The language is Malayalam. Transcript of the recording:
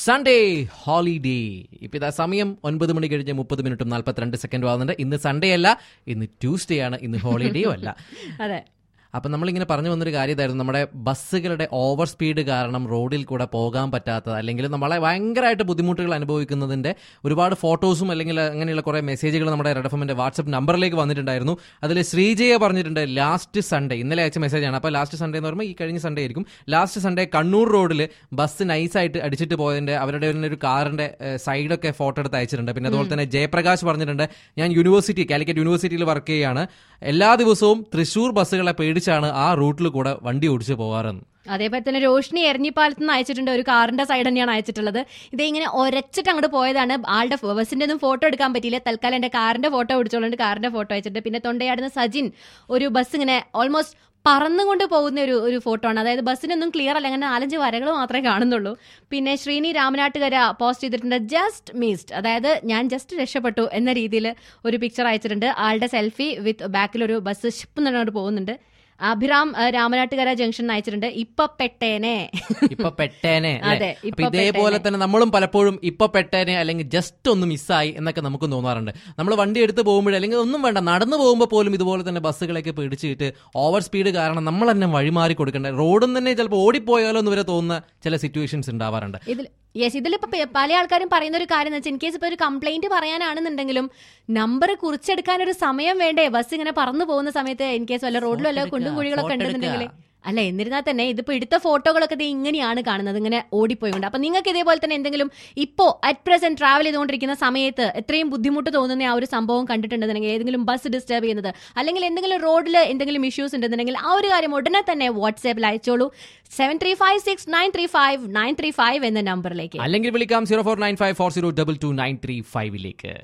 സൺഡേ ഹോളിഡേ ഇപ്പൊ ഇതാ സമയം ഒൻപത് മണി കഴിഞ്ഞ് മുപ്പത് മിനിറ്റും നാൽപ്പത്തിരണ്ട് സെക്കൻഡും ആവുന്നുണ്ട് ഇന്ന് സൺഡേ അല്ല ഇന്ന് ട്യൂസ്ഡേ ആണ് ഇന്ന് ഹോളിഡേയും അല്ല അതെ അപ്പം നമ്മളിങ്ങനെ പറഞ്ഞു വന്നൊരു കാര്യം ഇതായിരുന്നു നമ്മുടെ ബസ്സുകളുടെ ഓവർ സ്പീഡ് കാരണം റോഡിൽ കൂടെ പോകാൻ പറ്റാത്തത് അല്ലെങ്കിൽ നമ്മളെ ഭയങ്കരമായിട്ട് ബുദ്ധിമുട്ടുകൾ അനുഭവിക്കുന്നതിന്റെ ഒരുപാട് ഫോട്ടോസും അല്ലെങ്കിൽ അങ്ങനെയുള്ള കുറേ മെസ്സേജുകൾ നമ്മുടെ റെഡ് എഫിന്റെ വാട്സപ്പ് നമ്പറിലേക്ക് വന്നിട്ടുണ്ടായിരുന്നു അതിൽ ശ്രീജയ പറഞ്ഞിട്ടുണ്ട് ലാസ്റ്റ് സൺഡേ ഇന്നലെ അയച്ച മെസ്സേജാണ് അപ്പോൾ ലാസ്റ്റ് സൺഡേ എന്ന് പറയുമ്പോൾ ഈ കഴിഞ്ഞ സൺഡേ ആയിരിക്കും ലാസ്റ്റ് സൺഡേ കണ്ണൂർ റോഡിൽ ബസ് നൈസായിട്ട് അടിച്ചിട്ട് പോയതിന്റെ അവരുടെ തന്നെ ഒരു കാറിന്റെ സൈഡൊക്കെ ഫോട്ടോ എടുത്ത് അയച്ചിട്ടുണ്ട് പിന്നെ അതുപോലെ തന്നെ ജയപ്രകാശ് പറഞ്ഞിട്ടുണ്ട് ഞാൻ യൂണിവേഴ്സിറ്റി കാലിക്കറ്റ് യൂണിവേഴ്സിറ്റിയിൽ വർക്ക് ചെയ്യാണ് എല്ലാ ദിവസവും തൃശൂർ ബസ്സുകളെ പേടിച്ചാണ് ആ റൂട്ടിൽ കൂടെ വണ്ടി ഓടിച്ച് പോകാറെന്ന് അതേപോലെ തന്നെ രോഷിനി എരഞ്ഞിപ്പാലത്ത് നിന്ന് അയച്ചിട്ടുണ്ട് ഒരു കാറിന്റെ സൈഡ് തന്നെയാണ് അയച്ചിട്ടുള്ളത് ഇത് ഇങ്ങനെ ഒരച്ചിട്ട് അങ്ങോട്ട് പോയതാണ് ആളുടെ ഫ- ബസിന്റെ ഒന്നും ഫോട്ടോ എടുക്കാൻ പറ്റിയില്ല തൽക്കാലം എന്റെ കാറിന്റെ ഫോട്ടോ പിടിച്ചോളുണ്ട് കാറിന്റെ ഫോട്ടോ അയച്ചിട്ടുണ്ട് പിന്നെ തൊണ്ടയാടുന്ന സജിൻ ഒരു ബസ് ഇങ്ങനെ ഓൾമോസ്റ്റ് പറന്നുകൊണ്ട് പോകുന്ന ഒരു ഒരു ഫോട്ടോ ആണ് അതായത് ബസ്സിനൊന്നും ക്ലിയർ അല്ല അങ്ങനെ നാലഞ്ച് വരകൾ മാത്രമേ കാണുന്നുള്ളൂ പിന്നെ ശ്രീനി രാമനാട്ടുകര പോസ്റ്റ് ചെയ്തിട്ടുണ്ട് ജസ്റ്റ് മിസ്ഡ് അതായത് ഞാൻ ജസ്റ്റ് രക്ഷപ്പെട്ടു എന്ന രീതിയിൽ ഒരു പിക്ചർ അയച്ചിട്ടുണ്ട് ആളുടെ സെൽഫി വിത്ത് ബാക്കിൽ ഒരു ബസ് ഷിപ്പ് നിന്നോട്ട് പോകുന്നുണ്ട് അഭിറാം ആ, രാമനാട്ടുകര ജംഗ്ഷൻ അയച്ചിട്ടുണ്ട് ഇപ്പൊ പെട്ടേനെ ഇപ്പൊ പെട്ടേനെ അല്ലേ? അതെ, അപ്പൊ ഇപ്പൊ ഇതേപോലെ പെട്ടേനെ. തന്നെ നമ്മളും പലപ്പോഴും ഇപ്പൊ പെട്ടേനെ അല്ലെങ്കിൽ ജസ്റ്റ് ഒന്ന് മിസ്സായി എന്നൊക്കെ നമുക്ക് തോന്നാറുണ്ട് നമ്മൾ വണ്ടി എടുത്ത് പോകുമ്പോഴേ അല്ലെങ്കിൽ ഒന്നും വേണ്ട നടന്നു പോകുമ്പോൾ പോലും ഇതുപോലെ തന്നെ ബസ്സുകളൊക്കെ പിടിച്ചിട്ട് ഓവർ സ്പീഡ് കാരണം നമ്മൾ തന്നെ വഴിമാറി കൊടുക്കേണ്ട റോഡും തന്നെ ചിലപ്പോൾ ഓടിപ്പോയാലോ എന്ന് വരെ തോന്നുന്ന ചില സിറ്റുവേഷൻസ് ഉണ്ടാവാറുണ്ട് ഇതിൽ യെസ് ഇതിലിപ്പോ പെ- പല ആൾക്കാരും പറയുന്ന ഒരു കാര്യം എന്ന് വെച്ചാൽ ഇൻ കേസ് ഇപ്പൊ ഒരു കംപ്ലൈന്റ് പറയാനാണെന്നുണ്ടെങ്കിലും നമ്പർ കുറിച്ചെടുക്കാൻ ഒരു സമയം വേണ്ടേ ബസ് ഇങ്ങനെ പറന്നു പോകുന്ന സമയത്ത് ഇൻ കേസ് വല്ല റോഡിലും വല്ല Photo കുണ്ടും എടുക്കുക, കുഴികളൊക്കെ photo ഉണ്ടെന്നുണ്ടെങ്കിൽ എടുക്കുക. അല്ല എന്നിരുന്നാൽ തന്നെ ഇതിപ്പോ എടുത്ത ഫോട്ടോകളൊക്കെ ദേ ഇങ്ങനെയാണ് കാണുന്നത് ഇങ്ങനെ ഓടിപ്പോയിട്ടുണ്ട് അപ്പൊ നിങ്ങൾക്ക് ഇതേപോലെ തന്നെ എന്തെങ്കിലും ഇപ്പോ അറ്റ് പ്രസന്റ് ട്രാവൽ ചെയ്തുകൊണ്ടിരിക്കുന്ന സമയത്ത് എത്രയും ബുദ്ധിമുട്ട് തോന്നുന്ന ആ ഒരു സംഭവം കണ്ടിട്ടുണ്ടെന്നുണ്ടെങ്കിൽ ഏതെങ്കിലും ബസ് ഡിസ്റ്റർബ് ചെയ്യുന്നത് അല്ലെങ്കിൽ എന്തെങ്കിലും റോഡിൽ എന്തെങ്കിലും ഇഷ്യൂസ് ഉണ്ടെന്നുണ്ടെങ്കിൽ ആ ഒരു കാര്യം ഉടനെ തന്നെ വാട്സാപ്പിൽ അയച്ചോളൂ seven three five six nine three five nine three five എന്ന നമ്പറിലേക്ക് അല്ലെങ്കിൽ വിളിക്കാം zero four nine five four zero double two nine three ഫൈവിലേക്ക്